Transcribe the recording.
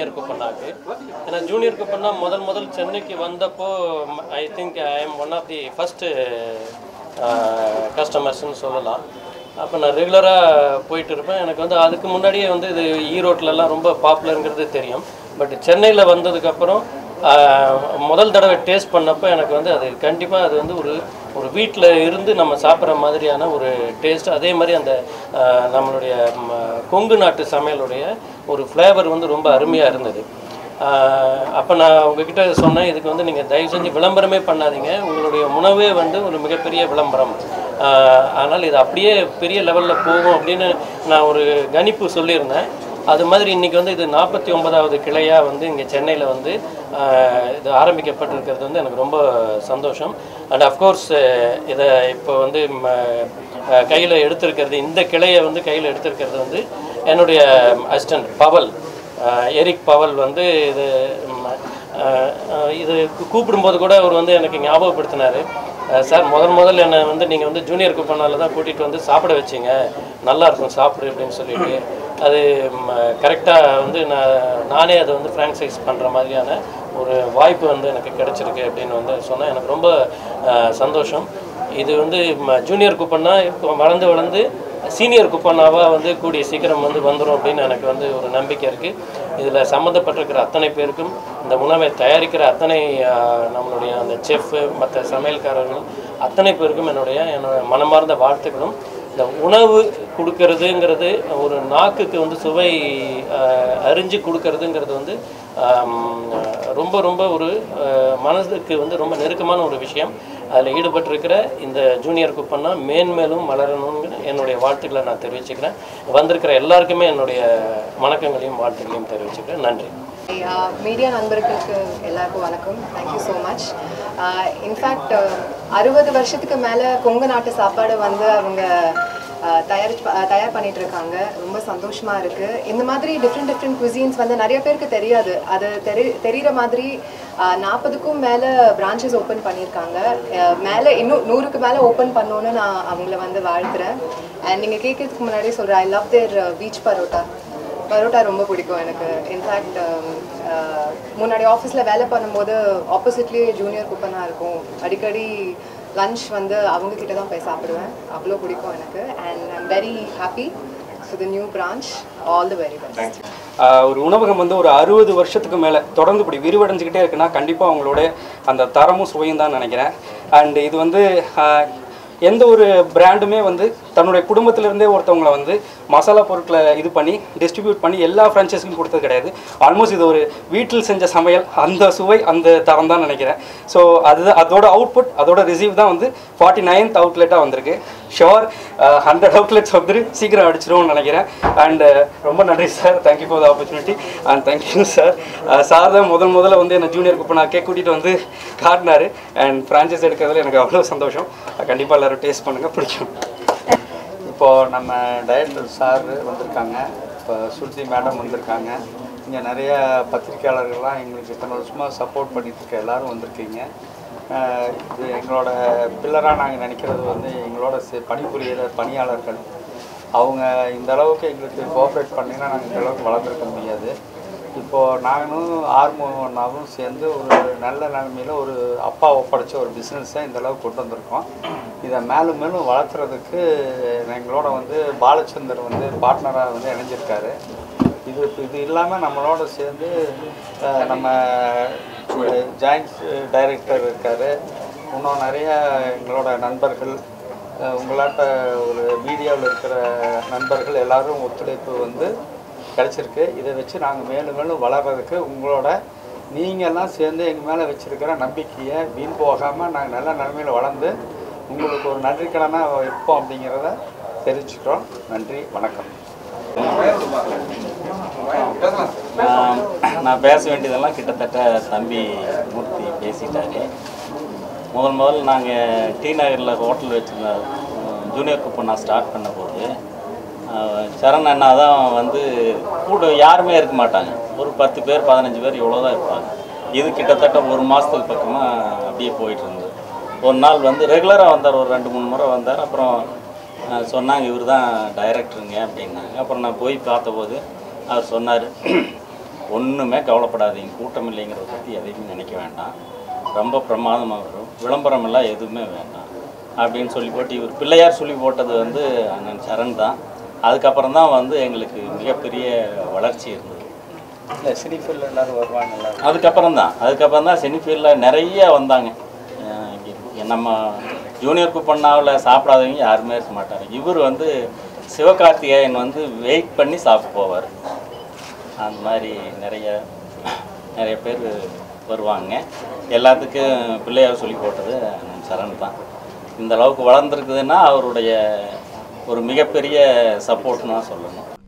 junior குப்பண்ணாக்கு ஏன்னா junior Kuppanna முதல் முதல் சென்னைக்கு வந்தப்போ I think I am one of the first கஸ்டமர்ஸ்னு சொல்லலாம் அப்போ நான் ரெகுலராக போயிட்டு இருப்பேன் எனக்கு வந்து அதுக்கு முன்னாடியே வந்து இது ஈரோட்லலாம் ரொம்ப பாப்புலருங்கிறது தெரியும் பட் சென்னையில் வந்ததுக்கப்புறம் முதல் தடவை டேஸ்ட் பண்ணப்போ எனக்கு வந்து அது கண்டிப்பாக அது வந்து ஒரு ஒரு வீட்டில் இருந்து நம்ம சாப்பிட்ற மாதிரியான ஒரு டேஸ்ட் அதே மாதிரி அந்த ஆஹ், நம்மளுடைய ம, கொங்கு நாட்டு சமையலுடைய ஒரு ஃப்ளேவர் வந்து ரொம்ப அருமையாக இருந்தது அப்போ நான் உங்ககிட்ட சொன்னேன் இதுக்கு வந்து நீங்கள் தயவு செஞ்சு விளம்பரமே பண்ணாதீங்க உங்களுடைய உணவே வந்து ஒரு மிகப்பெரிய விளம்பரம் ஆஹ், ஆனால் இது அப்படியே பெரிய லெவலில் போகும் அப்படின்னு நான் ஒரு கணிப்பு சொல்லியிருந்தேன் அது மாதிரி இன்றைக்கி வந்து இது நாற்பத்தி ஒன்பதாவது கிளையாக வந்து இங்கே சென்னையில் வந்து ஆஹ், இது ஆரம்பிக்கப்பட்டிருக்கிறது வந்து எனக்கு ரொம்ப சந்தோஷம் அண்ட் அஃப்கோர்ஸ் இதை இப்போ வந்து கையில் எடுத்திருக்கிறது இந்த கிளையை வந்து கையில் எடுத்திருக்கிறது வந்து என்னுடைய அசிஸ்டன்ட் பவல் ஆஹ் எரிக் பவல் வந்து இது ம், ஆஹ் ஆஹ் இது கூ- கூப்பிடும்போது கூட அவர் வந்து எனக்கு ஞாபகப்படுத்தினார் சார் முதல் முதல்ல என்னை வந்து நீங்கள் வந்து ஜூனியர் குப்பனால தான் கூட்டிகிட்டு வந்து சாப்பிட வச்சீங்க நல்லா இருக்கும் சாப்பிடு அப்படின்னு சொல்லிட்டு அது கரெக்டாக வந்து நான் நானே அதை வந்து ஃப்ரான்சைஸ் பண்ணுற மாதிரியான ஒரு வாய்ப்பு வந்து எனக்கு கிடைச்சிருக்கு அப்படின்னு வந்து சொன்னேன் எனக்கு ரொம்ப ஆஹ் சந்தோஷம் இது வந்து ஜூனியர் குப்பன்னா இப்போ வளர்ந்து வளர்ந்து சீனியர் குப்பனாவாக வந்து கூடிய சீக்கிரம் வந்து வந்துடும் அப்படின்னு எனக்கு வந்து ஒரு நம்பிக்கை இருக்குது இதில் சம்மந்தப்பட்டிருக்கிற அத்தனை பேருக்கும் இந்த உணவை தயாரிக்கிற அத்தனை ஆஹ், நம்மளுடைய அந்த செஃப்பு மற்ற சமையல்காரர்கள் அத்தனை பேருக்கும் என்னுடைய என்னோட மனமார்ந்த வாழ்த்துக்களும் இந்த உணவு கொடுக்கறதுங்கிறது ஒரு நாக்குக்கு வந்து சுவை ஆஹ், அறிஞ்சு கொடுக்கறதுங்கிறது வந்து ஆம், ரொம்ப ரொம்ப ஒரு ஆஹ், மனதுக்கு வந்து ரொம்ப நெருக்கமான ஒரு விஷயம் அதில் ஈடுபட்டிருக்கிற இந்த ஜூனியர் குப்பன்னா மேன்மேலும் வளரணும்னு என்னுடைய வாழ்த்துக்களை நான் தெரிவிச்சுக்கிறேன் வந்திருக்கிற எல்லாருக்குமே என்னுடைய வணக்கங்களையும் வாழ்த்துக்களையும் தெரிவிச்சுக்கிறேன் நன்றி மீடியா நண்பர்களுக்கு எல்லாருக்கும் வணக்கம் தேங்க்யூ ஸோ மச் இன்ஃபேக்ட் அறுபது வருஷத்துக்கு மேலே கொங்கு நாட்டு சாப்பாடு வந்து அவங்க ஆஹ், தயார் ப- தயார் பண்ணிட்டு இருக்காங்க ரொம்ப சந்தோஷமா இருக்கு இந்த மாதிரி டிஃப்ரெண்ட் டிஃப்ரெண்ட் குசின்ஸ் வந்து நிறைய பேருக்கு தெரியாது அது தெரி தெரிகிற மாதிரி நாற்பதுக்கும் மேலே பிரான்ச்சஸ் ஓப்பன் பண்ணியிருக்காங்க ஆஹ், மேலே இன்னும் நூறுக்கு மேலே ஓப்பன் பண்ணணும்னு நான் அவங்கள வந்து வாழ்த்துறேன் அண்ட் நீங்கள் கேட்கறதுக்கு முன்னாடி சொல்கிறேன் I love their beach parotta parotta ரொம்ப பிடிக்கும் எனக்கு இன்ஃபேக்ட் முன்னாடி ஆஃபீஸில் வேலை பண்ணும்போது ஆப்போசிட்லேயே ஜூனியர் குப்பனாக இருக்கும் அடிக்கடி லஞ்ச் வந்து அவங்க கிட்ட தான் போய் சாப்பிடுவேன் அவ்வளோ பிடிக்கும் எனக்கு and I'm very happy to the new branch all the very best ஆஹ் ஒரு உணவகம் வந்து ஒரு அறுபது வருஷத்துக்கு மேலே தொடர்ந்து இப்படி விரிவடைஞ்சுக்கிட்டே இருக்குன்னா கண்டிப்பாக அவங்களோட அந்த தரமும் சுவையும் தான் நினைக்கிறேன் அண்ட் இது வந்து ஆஹ் எந்த ஒரு பிராண்டுமே வந்து தன்னுடைய குடும்பத்திலிருந்தே ஒருத்தவங்களை வந்து மசாலா பொருட்களை இது பண்ணி டிஸ்ட்ரிபியூட் பண்ணி எல்லா ஃப்ரான்ச்சைஸுக்கும் கொடுத்தது கிடையாது ஆல்மோஸ்ட் இது ஒரு வீட்டில் செஞ்ச சமையல் அந்த சுவை அந்த தரம் தான் நினைக்கிறேன் ஸோ அது அதோட அவுட்புட் அதோட ரிசீவ் தான் வந்து ஃபார்ட்டி நைன்த் அவுட்லெட்டாக வந்திருக்கு ஷோர் ஹண்ட்ரட் அவுட்லெட்ஸ் வந்து சீக்கிரம் அடிச்சிருவோம்னு நினைக்கிறேன் அண்ட் ரொம்ப நன்றி sir thank you for the opportunity and thank you sir sir தான் முதல் முதல்ல வந்து என்ன ஜூனியர் குப்பை நான் கேக் கூட்டிகிட்டு வந்து காட்டினாரு அண்ட் ஃப்ரான்ச்சைஸ் எடுக்கிறதுல எனக்கு அவ்வளோ சந்தோஷம் கண்டிப்பாக எல்லோரும் டேஸ்ட் பண்ணுங்கள் பிடிக்கும் இப்போ நம்ம டைரக்டர் சார் வந்திருக்காங்க இப்போ சுருதி மேடம் வந்திருக்காங்க இங்கே நிறைய பத்திரிக்கையாளர்கள்லாம் எங்களுக்கு இத்தனை வருஷமாக சப்போர்ட் பண்ணிட்டு இருக்க எல்லாரும் வந்திருக்கீங்க அஹ் இது எங்களோட பில்லராக நாங்கள் நினைக்கிறது வந்து எங்களோட சே- பணிபுரியிற பணியாளர்கள் அவங்க இந்த அளவுக்கு எங்களுக்கு கோஆப்ரேட் பண்ணினா நாங்கள் இந்த அளவுக்கு வளர்ந்துருக்க முடியாது இப்போது நானும் ஆர்மோனாவும் சேர்ந்து ஒரு நல்ல நிலைமையில் ஒரு அப்பா ஒப்படைச்ச ஒரு பிஸ்னஸை இந்த அளவுக்கு கொண்டு வந்திருக்கோம் இதை மேலும் மேலும் வளர்த்துறதுக்கு எங்களோட வந்து பாலச்சந்தர் வந்து பார்ட்னராக வந்து இணைஞ்சிருக்காரு இது இது இல்லாமல் நம்மளோட சேர்ந்து அஹ், நம்ம ஜாயின்ட் டைரக்டர் இருக்கார் இன்னும் நிறைய எங்களோட நண்பர்கள் அஹ், உங்களாட்ட ஒரு மீடியாவில் இருக்கிற நண்பர்கள் எல்லாரும் ஒத்துழைப்பு வந்து கிடச்சிருக்கு இதை வச்சு நாங்கள் மேலும் மேலும் வளர்கிறதுக்கு உங்களோட நீங்கள்லாம் சேர்ந்து எங்கள் மேலே வச்சுருக்கிற நம்பிக்கையை வீண் போகாமல் நாங்கள் நல்ல நிலைமையில் வளர்ந்து உங்களுக்கு ஒரு நன்றிக்கடனாக இருப்போம் அப்படிங்கிறத தெரிவிச்சுக்கிறோம் நன்றி வணக்கம் நான் நான் பேச வேண்டியதெல்லாம் கிட்டத்தட்ட தம்பி மூர்த்தி பேசிட்டாரு முதல் முதல்ல நாங்கள் டி நகரில் ஹோட்டல் வச்சுருந்த ஜூனியர் குப்பை நான் ஸ்டார்ட் பண்ண போது அஹ், சரண் அண்ணா தான் வந்து கூட யாருமே இருக்க மாட்டாங்க ஒரு பத்து பேர் பதினஞ்சு பேர் இவ்வளோ தான் இருப்பாங்க இது கிட்டத்தட்ட ஒரு மாதத்துக்கு பக்கமாக அப்படியே போயிட்டு இருந்தது ஒரு நாள் வந்து ரெகுலராக வந்தார் ஒரு ரெண்டு மூணு முறை வந்தார் அப்புறம் அஹ், சொன்னாங்க இவர் தான் டைரக்டருங்க அப்படின்னாங்க அப்புறம் நான் போய் பார்த்தபோது அவர் சொன்னார் ஒன்றுமே கவலைப்படாதீங்க கூட்டம் இல்லைங்கிறத பற்றி எதையும் நினைக்க வேண்டாம் ரொம்ப பிரமாதமாக வரும் விளம்பரம் எல்லாம் எதுவுமே வேண்டாம் அப்படின்னு சொல்லி போட்டு இவர் பிள்ளையார் சொல்லி போட்டது வந்து அண்ணன் சரண் தான் அதுக்கப்புறம் தான் வந்து எங்களுக்கு மிகப்பெரிய வளர்ச்சி இருந்தது இல்லை சினிஃபீல்டில் எல்லாரும் வருவாங்க எல்லாரும் அதுக்கப்புறம் தான் அதுக்கப்புறம் தான் செனிஃபீல்டில் நிறைய வந்தாங்க அஹ் இங்க நம்ம ஜூனியர் குப்பண்ணாவில் சாப்பிடாதவங்க யாருமே இருக்க மாட்டாங்க இவர் வந்து சிவகார்த்திகேயன் வந்து வெயிட் பண்ணி சாப்பிட்டு போவார் அந்த மாதிரி நிறைய நிறைய பேர் வருவாங்க எல்லாத்துக்கும் பிள்ளையார் சொல்லி போட்டது நம்ம சரண் தான் இந்த அளவுக்கு வளர்ந்துருக்குதுன்னா அவருடைய ஒரு மிகப்பெரிய சப்போர்ட்னு தான் சொல்லணும்